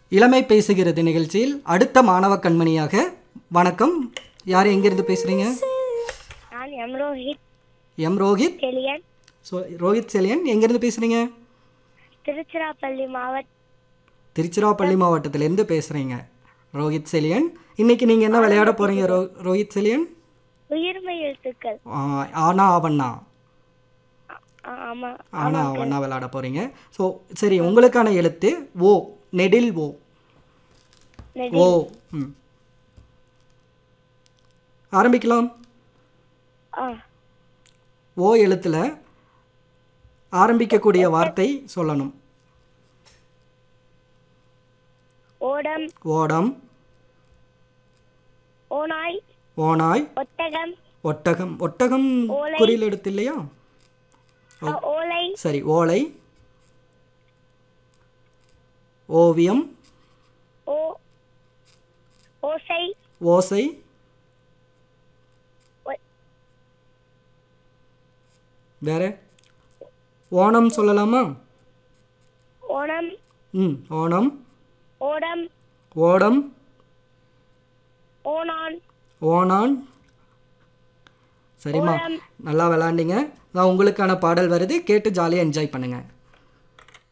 இளமை பேசுகிறது நிகழ்ச்சியில் அடுத்த மாணவ கண்மணியாக வணக்கம் யார் எங்கிருந்து பேசுறீங்க நான் M Rohit M Rohit Selian so Rohit Selian எங்கேருந்து பேசுறீங்க திருச்சிராப்பள்ளி மாவட்ட திருச்சிராப்பள்ளி மாவட்டத்திலேருந்து பேசுகிறீங்க ரோஹித் செலியன் இன்னைக்கு நீங்கள் என்ன விளையாட போகிறீங்க ரோ ரோஹித் செலியன் உயிர்மை எழுத்துக்கள் ஆ, ஆனா ஆவண்ணா ஆ- ஆமா ஆனா ஆவண்ணா விளையாட போகிறீங்க ஸோ சரி உங்களுக்கான எழுத்து ஓ நெடில் ஓ நெடி ஓ ம் ஆரம்பிக்கலாம் ஆ ஓ எழுத்தில் ஆரம்பிக்கக்கூடிய வார்த்தை சொல்லணும் ஓடம் ஓடம் ஓநாய் ஓனாய் ஒட்டகம் ஒட்டகம் ஒட்டகம் ஓலை. குறியில் எடுத்து இல்லையா அ, ஓலை சரி ஓலை ஓவியம் ஓ ஓசை ஓசை ஒ- வேற ஓணம் சொல்லலாமா ஓணம் ம் ஓணம் ஓடம் ஓடம் ஓணான் ஓணான் சரிம்மா ஓடம் நல்லா விளாண்டிங்க நான் உங்களுக்கான பாடல் வருது கேட்டு ஜாலியாக என்ஜாய் பண்ணுங்கள்